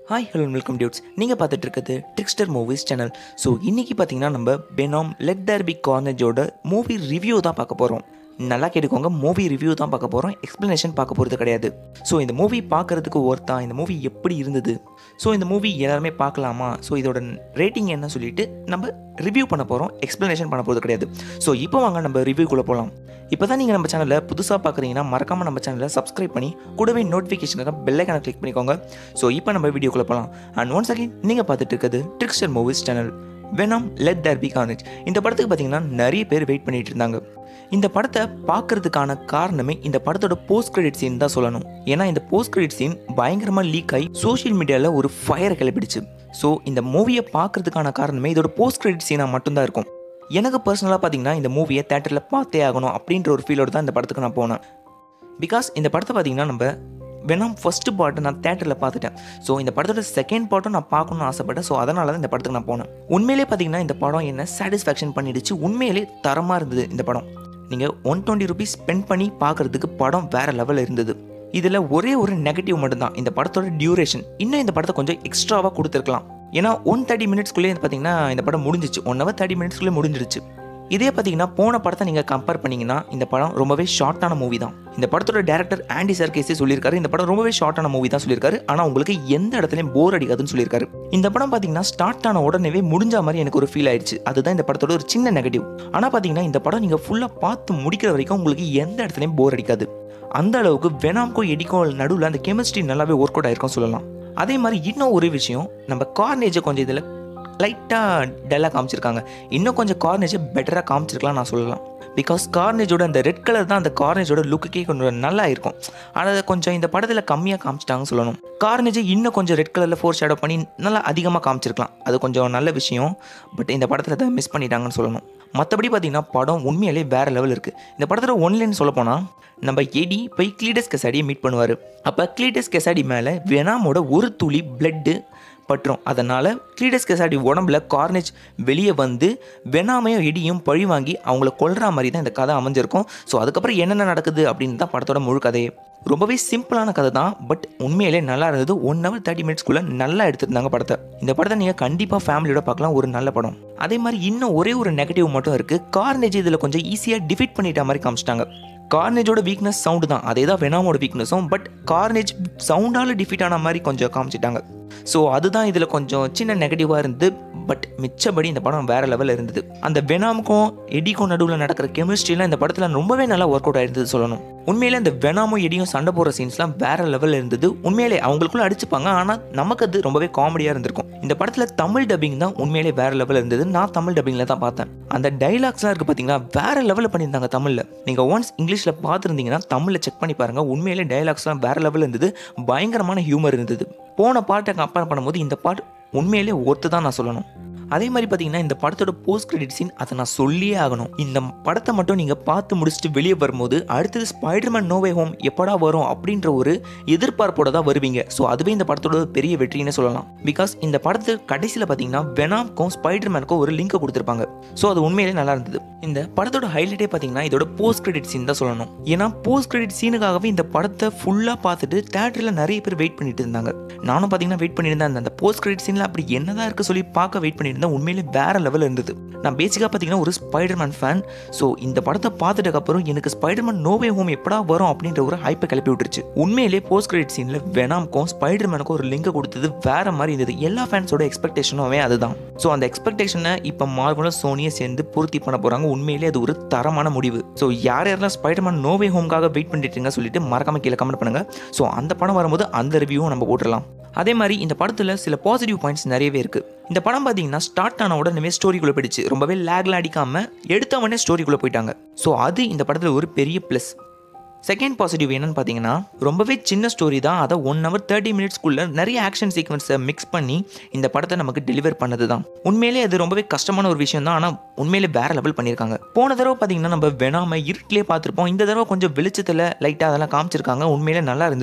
hi hello welcome dudes நீங்கள் பார்த்துட்டு இருக்கிறது ட்ரிக்ஸ்டர் மூவிஸ் சேனல் ஸோ இன்றைக்கி பார்த்தீங்கன்னா நம்ம பெனாம் லெட் தேர் பி கார்னேஜோட மூவி ரிவ்யூ தான் பார்க்க போகிறோம் நல்லா கேட்டுக்கோங்க மூவி ரிவ்யூ தான் பார்க்க போகிறோம் எக்ஸ்ப்ளனேஷன் பார்க்க போகிறது கிடையாது ஸோ இந்த மூவி பார்க்குறதுக்கு ஒர்த்தா இந்த மூவி எப்படி இருந்தது ஸோ இந்த மூவி எல்லாருமே பார்க்கலாமா ஸோ இதோட ரேட்டிங் என்ன சொல்லிட்டு நம்ம ரிவ்யூ பண்ண போகிறோம் எக்ஸ்ப்ளனேஷன் பண்ண போகிறது கிடையாது ஸோ இப்போ வாங்க நம்ம ரிவ்யூக்குள்ளே போகலாம் இப்போ தான் நீங்கள் நம்ம சேனலில் புதுசாக பார்க்குறீங்கன்னா மறக்காமல் நம்ம சேனலை சப்ஸ்கிரைப் பண்ணி கூடவே நோட்டிஃபிகேஷனுக்கு பெல்லைக்கான கிளிக் பண்ணிக்கோங்க ஸோ இப்போ நம்ம வீடியோக்குள்ளே போகலாம் அண்ட் ஒன்ஸ் அகைன் நீங்கள் பார்த்துட்டு இருக்கிறது Trickster Movies channel Venom let there be carnage இந்த படத்துக்கு பார்த்தீங்கன்னா நிறைய பேர் வெயிட் பண்ணிட்டு இருந்தாங்க இந்த படத்தை பார்க்கறதுக்கான காரணமே இந்த படத்தோட போஸ்ட் கிரெடிட் சீன் தான் சொல்லணும் ஏன்னா இந்த போஸ்ட் கிரெடிட் சீன் பயங்கரமாக லீக் ஆகி சோஷியல் மீடியாவில் ஒரு ஃபயர் கிளப்பிடுச்சு ஸோ இந்த மூவியை பார்க்கறதுக்கான காரணமே இதோட போஸ்ட் கிரெடிட் சீனாக மட்டும்தான் இருக்கும் எனக்கு பர்சனலாக பார்த்தீங்கன்னா இந்த மூவியை தேட்டரில் பார்த்தே ஆகணும் அப்படின்ற ஒரு ஃபீலோடு தான் இந்த படத்துக்கு நான் போனேன் பிகாஸ் இந்த படத்தை பார்த்தீங்கன்னா நம்ம வெனாம் ஃபஸ்ட்டு பார்ட்டை நான் தேட்டரில் பார்த்துட்டேன் ஸோ இந்த படத்தோட செகண்ட் பார்ட்டும் நான் பார்க்கணும்னு ஆசைப்பட்டேன் ஸோ அதனால தான் இந்த படத்துக்கு நான் போனேன் உண்மையிலே பார்த்தீங்கன்னா இந்த படம் என்ன சாட்டிஸ்ஃபேக்ஷன் பண்ணிடுச்சு உண்மையிலே தரமாக இருந்தது இந்த படம் நீங்கள் ஒன் டுவெண்ட்டி ருபீஸ் ஸ்பெண்ட் பண்ணி பார்க்குறதுக்கு படம் வேறு லெவலில் இருந்தது இதில் ஒரே ஒரு நெகட்டிவ் மட்டும்தான் இந்த படத்தோட டியூரேஷன் இன்னும் இந்த படத்தை கொஞ்சம் எக்ஸ்ட்ராவாக கொடுத்துருக்கலாம் ஏன்னா ஒன் தேர்ட்டி மினிட்ஸ்க்குள்ளே பார்த்தீங்கன்னா இந்த படம் முடிஞ்சிச்சு ஒன் ஹவர் தேர்ட்டி மினிட்ஸ்க்குள்ளே முடிஞ்சிருச்சு இதே பார்த்தீங்கன்னா போன படத்தை நீங்கள் கம்பேர் பண்ணீங்கன்னா இந்த படம் ரொம்பவே ஷார்ட்டான மூவி தான் இந்த படத்தோட டேரக்டர் ஆண்டி சர்கேஸே சொல்லியிருக்காரு இந்த படம் ரொம்பவே ஷார்ட்டான மூவி தான் சொல்லியிருக்காரு ஆனால் உங்களுக்கு எந்த இடத்துலையும் போர் அடிக்காதுன்னு சொல்லியிருக்காரு இந்த படம் பார்த்தீங்கன்னா ஸ்டார்ட் ஆன உடனே முடிஞ்ச மாதிரி எனக்கு ஒரு ஃபீல் ஆயிடுச்சு அதுதான் இந்த படத்தோட ஒரு சின்ன நெகட்டிவ் ஆனால் பார்த்தீங்கன்னா இந்த படம் நீங்கள் ஃபுல்லாக பார்த்து முடிக்கிற வரைக்கும் உங்களுக்கு எந்த இடத்துலையும் போர் அடிக்காது அந்த அளவுக்கு வெனாம்கோ எடிக்கோ நடுவில் அந்த கெமிஸ்ட்ரி நல்லாவே ஒர்க் அவுட் ஆயிருக்கும் சொல்லலாம் அதே மாதிரி இன்னும் ஒரு விஷயம் நம்ம கார்னேஜை கொஞ்சம் இதில் லைட்டாக டல்லாக காமிச்சிருக்காங்க இன்னும் கொஞ்சம் கார்னேஜை பெட்டராக காமிச்சிருக்கலாம் நான் சொல்லலாம் பிகாஸ் கார்னேஜோட அந்த ரெட் கலர் தான் அந்த கார்னேஜோட லுக்குக்கே கொஞ்சம் நல்லா இருக்கும் ஆனால் அதை கொஞ்சம் இந்த படத்தில் கம்மியாக காமிச்சிட்டாங்கன்னு சொல்லணும் கார்னேஜை இன்னும் கொஞ்சம் ரெட் கலரில் ஃபோர் ஷேடோ பண்ணி நல்லா அதிகமாக காமிச்சிருக்கலாம் அது கொஞ்சம் நல்ல விஷயம் பட் இந்த படத்தில் அதை மிஸ் பண்ணிட்டாங்கன்னு சொல்லணும் மற்றபடி பார்த்தீங்கன்னா படம் உண்மையிலே வேறு லெவல் இருக்குது இந்த படத்தோட ஒன்லைன் சொல்ல போனால் நம்ம எடி போய் கிளீடஸ் கெசாடியை மீட் பண்ணுவார் அப்போ கிளீடஸ் கெசாடி மேலே வெனாமோட ஒரு துளி பிளட்டு பற்றும் அதனால் கிளீடஸ் கெசாடி உடம்புல கார்னேஜ் வெளியே வந்து வெனாமையும் எடியும் பழி வாங்கி அவங்கள கொல்ற மாதிரி தான் இந்த கதை அமைஞ்சிருக்கும் ஸோ அதுக்கப்புறம் என்னென்ன நடக்குது அப்படின்னு தான் படத்தோட முழு கதையே ரொம்பவே சிம்பிளான கதை தான் பட் உண்மையிலே நல்லா இருந்தது ஒன் ஹவர் தேர்ட்டி மினிட்ஸ்க்குள்ளே நல்லா எடுத்திருந்தாங்க படத்தை இந்த படத்தை நீங்கள் கண்டிப்பாக ஃபேமிலியோட பார்க்கலாம் ஒரு நல்ல படம் அதே மாதிரி இன்னும் ஒரே ஒரு நெகட்டிவ் மட்டும் இருக்குது கார்னேஜ் இதில் கொஞ்சம் ஈஸியாக டிஃபீட் பண்ணிட்ட மாதிரி காமிச்சிட்டாங்க கார்னேஜோட வீக்னஸ் சவுண்டு தான் அதே தான் வெனாமோட வீக்னஸும் பட் கார்னேஜ் சவுண்டால் டிஃபீட் ஆன மாதிரி கொஞ்சம் காமிச்சிட்டாங்க ஸோ அதுதான் இதில் கொஞ்சம் சின்ன நெகட்டிவாக இருந்து பட் மிச்சபடி இந்த படம் வேறு லெவலில் இருந்தது அந்த வெனாமுக்கும் எடிக்கும் நடுவில் நடக்கிற கெமிஸ்ட்ரிலாம் இந்த படத்தில் ரொம்பவே நல்லா ஒர்க் அவுட் ஆயிருந்தது சொல்லணும் உண்மையிலே இந்த வெனாமும் எடியும் சண்டை போகிற சீன்ஸ்லாம் வேறு லெவலில் இருந்தது உண்மையிலே அவங்களுக்குள்ள அடிச்சுப்பாங்க ஆனால் நமக்கு அது ரொம்பவே காமெடியாக இருந்திருக்கும் இந்த படத்தில் தமிழ் டப்பிங் தான் உண்மையிலே வேறு லெவலில் இருந்தது நான் தமிழ் டப்பிங்கில் தான் பார்த்தேன் அந்த டைலாக்ஸ்லாம் இருக்குது பார்த்தீங்கன்னா வேறு லெவலில் பண்ணியிருந்தாங்க தமிழில் நீங்கள் ஒன்ஸ் இங்கிலீஷில் பார்த்துருந்தீங்கன்னா தமிழில் செக் பண்ணி பாருங்கள் உண்மையிலே டைலாக்ஸ்லாம் வேறு லெவலில் இருந்தது பயங்கரமான ஹியூமர் இருந்தது போன பாட்டை கம்பேர் பண்ணும்போது இந்த பாட்டு உண்மையிலே ஒர்த்து தான் நான் சொல்லணும் அதே மாதிரி பார்த்தீங்கன்னா இந்த படத்தோட போஸ்ட் கிரெடிட் சீன் அதை நான் சொல்லியே ஆகணும் இந்த படத்தை மட்டும் நீங்கள் பார்த்து முடிச்சுட்டு வெளியே வரும்போது அடுத்தது ஸ்பைடர்மேன் நோவே ஹோம் எப்படா வரும் அப்படின்ற ஒரு எதிர்பார்ப்போட தான் வருவீங்க ஸோ அதுவே இந்த படத்தோட பெரிய வெற்றின்னு சொல்லலாம் பிகாஸ் இந்த படத்து கடைசியில் பார்த்தீங்கன்னா வெனாம்க்கும் ஸ்பைடர்மேனுக்கும் ஒரு லிங்கை கொடுத்துருப்பாங்க ஸோ அது உண்மையிலே நல்லா இருந்தது இந்த படத்தோட ஹைலைட்டே பார்த்தீங்கன்னா இதோட போஸ்ட் கிரெடிட் சீன் தான் சொல்லணும் ஏன்னா போஸ்ட் கிரெடிட் சீனுக்காகவே இந்த படத்தை ஃபுல்லாக பார்த்துட்டு தேட்டரில் நிறைய பேர் வெயிட் பண்ணிட்டு இருந்தாங்க நானும் பார்த்தீங்கன்னா வெயிட் பண்ணியிருந்தேன் அந்த போஸ்ட் கிரெடிட் சீனில் அப்படி என்னதான் இருக்குது சொல்லி பார்க்க வெயிட் பண்ணியிருந்தேன் உண்மையிலே வேற லெவலில் இருந்தது நான் பேசிக்காக பார்த்தீங்கன்னா ஒரு ஸ்பைடர்மேன் ஃபேன் ஸோ இந்த படத்தை பார்த்துட்டதுக்கப்புறம் எனக்கு ஸ்பைடர்மேன் நோவே ஹோம் எப்படா வரும் அப்படின்ற ஒரு ஹைப்பை கிளப்பி விட்டுருச்சு உண்மையிலே போஸ்ட் கிரெடிட் சீனில் வெனாம்க்கும் ஸ்பைடர்மேனுக்கும் ஒரு லிங்கை கொடுத்தது வேற மாதிரி இருந்தது எல்லா ஃபேன்ஸோட எக்ஸ்பெக்டேஷனுமே அதுதான் ஸோ அந்த எக்ஸ்பெக்டேஷனை இப்போ மார்வலும் சோனியை சேர்ந்து பூர்த்தி பண்ண போகிறாங்க உண்மையிலே அது ஒரு தரமான முடிவு ஸோ யார் யாரெல்லாம் ஸ்பைடர்மேன் நோவே ஹோம்காக வெயிட் பண்ணிட்டு சொல்லிட்டு மறக்காம கீழே கமெண்ட் பண்ணுங்க ஸோ அந்த படம் வரும்போது அந்த ரிவ்யூவும் நம்ம போட்டுடலாம் அதே மாதிரி இந்த படத்தில் சில பாசிட்டிவ் பாயிண்ட்ஸ் நிறையவே இருக்குது இந்த படம் பார்த்தீங்கன்னா ஸ்டார்ட் ஆன உடனே ஸ்டோரிக்குள்ளே போயிடுச்சு ரொம்பவே லேக்லாம் அடிக்காமல் எடுத்தவொடனே ஸ்டோரிக்குள்ளே போயிட்டாங்க ஸோ அது இந்த படத்தில் ஒரு பெரிய ப்ளஸ் செகண்ட் பாசிட்டிவ் என்னன்னு பார்த்தீங்கன்னா ரொம்பவே சின்ன ஸ்டோரி தான் அதை ஒன் ஹவர் தேர்ட்டி மினிட்ஸ்க்குள்ளே நிறைய ஆக்ஷன் சீக்வன்ஸை மிக்ஸ் பண்ணி இந்த படத்தை நமக்கு டெலிவர் பண்ணது தான் உண்மையிலே அது ரொம்பவே கஷ்டமான ஒரு விஷயம் தான் ஆனால் உண்மையிலே வேற லெவல் பண்ணியிருக்காங்க போன தடவை பார்த்தீங்கன்னா நம்ம வெனாம இருட்டிலே பார்த்துருப்போம் இந்த தடவை கொஞ்சம் வெளிச்சத்தில் லைட்டாக அதெல்லாம் காமிச்சிருக்காங்க உண்மையிலே நல்லா இருந்தது அது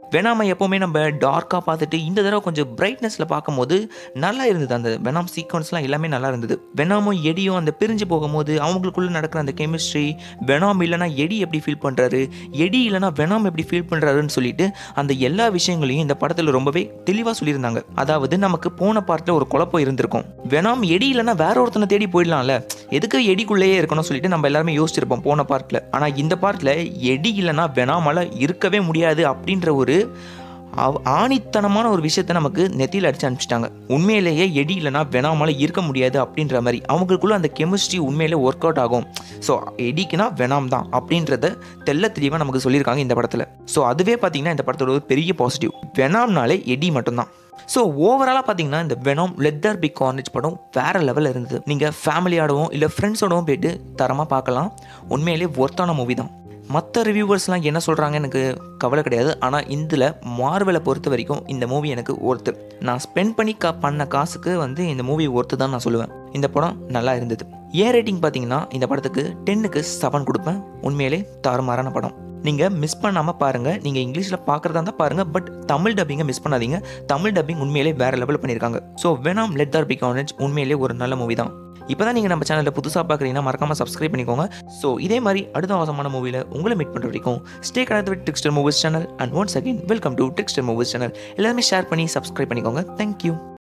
வெனாமை எப்போவுமே நம்ம டார்க்காக பார்த்துட்டு இந்த தடவை கொஞ்சம் பிரைட்னஸில் பார்க்கும்போது நல்லா இருந்தது அந்த வெனாம் சீக்வன்ஸ்லாம் எல்லாமே நல்லா இருந்தது வெனாமும் எடியும் அந்த பிரிஞ்சு போகும்போது அவங்களுக்குள்ளே நடக்கிற அந்த கெமிஸ்ட்ரி வெனாம் இல்லைனா எடி எப்படி ஃபீல் பண்ணுறாரு எடி இல்லைனா வெனாம் எப்படி ஃபீல் பண்ணுறாருன்னு சொல்லிட்டு அந்த எல்லா விஷயங்களையும் இந்த படத்தில் ரொம்பவே தெளிவாக சொல்லியிருந்தாங்க அதாவது நமக்கு போன பார்ட்டில் ஒரு குழப்பம் இருந்திருக்கும் வெனாம் எடி இல்லைனா வேற ஒருத்தனை தேடி போயிடலாம்ல எதுக்கு எடிக்குள்ளேயே இருக்கணும்னு சொல்லிட்டு நம்ம எல்லாருமே யோசிச்சிருப்போம் போன பார்ட்டில் ஆனால் இந்த பார்ட்டில் எடி இல்லைனா வெனாமால் இருக்கவே முடியாது அப்படின்ற ஒரு அவ்- ஆணித்தனமான ஒரு விஷயத்த நமக்கு நெத்தியில் அடிச்சு அனுப்பிச்சிட்டாங்க உண்மையிலேயே எடி இல்லைனா வெனாமால இருக்க முடியாது அப்படின்ற மாதிரி அவங்களுக்குள்ள அந்த கெமிஸ்ட்ரி உண்மையிலே ஒர்க் அவுட் ஆகும் ஸோ எடிக்குனா வெனாம் தான் அப்படின்றத தெள்ள தெளிவாக நமக்கு சொல்லியிருக்காங்க இந்த படத்தில் ஸோ அதுவே பார்த்தீங்கன்னா இந்த படத்தோட ஒரு பெரிய பாசிட்டிவ் வெனாம்னாலே எடி மட்டும்தான் ஸோ ஓவராலாக பார்த்தீங்கன்னா இந்த வெனாம் லெத்தர் பிக் கார்னேஜ் படம் வேற லெவலில் இருந்தது நீங்கள் ஃபேமிலியோடவும் இல்லை ஃப்ரெண்ட்ஸோடவும் போயிட்டு தரமாக பார்க்கலாம் உண்மையிலே ஒர்த்தான மூவி தான் மற்ற ரிவ்யூவர்ஸ்லாம் என்ன சொல்கிறாங்க எனக்கு கவலை கிடையாது ஆனால் இதில் மார்வலை பொறுத்த வரைக்கும் இந்த மூவி எனக்கு ஒர்த்து நான் ஸ்பெண்ட் பண்ணி கா பண்ண காசுக்கு வந்து இந்த மூவி ஒர்த்து தான் நான் சொல்லுவேன் இந்த படம் நல்லா இருந்தது ஏ ரேட்டிங் பார்த்தீங்கன்னா இந்த படத்துக்கு டென்னுக்கு செவன் கொடுப்பேன் உண்மையிலே தாறுமாறான படம் நீங்கள் மிஸ் பண்ணாமல் பாருங்கள் நீங்கள் இங்கிலீஷில் பார்க்குறதா இருந்தால் பாருங்கள் பட் தமிழ் டப்பிங்கை மிஸ் பண்ணாதீங்க தமிழ் டப்பிங் உண்மையிலே வேறு லெவல் பண்ணியிருக்காங்க ஸோ வேணாம் லெட் தார் பி கானேஜ் உண்மையிலே ஒரு நல்ல மூவி தான் இப்போ தான் நீங்கள் நம்ம சேனலில் புதுசாக பார்க்குறீங்கன்னா மறக்காமல் சப்ஸ்கிரைப் பண்ணிக்கோங்க ஸோ இதே மாதிரி அடுத்த அவசரமான மூவியில் உங்களை மீட் பண்ணுற வரைக்கும் stay connect with Trickster Movies channel and once again welcome to Trickster Movies channel எல்லாருமே ஷேர் பண்ணி சப்ஸ்கிரைப் பண்ணிக்கோங்க தேங்க்யூ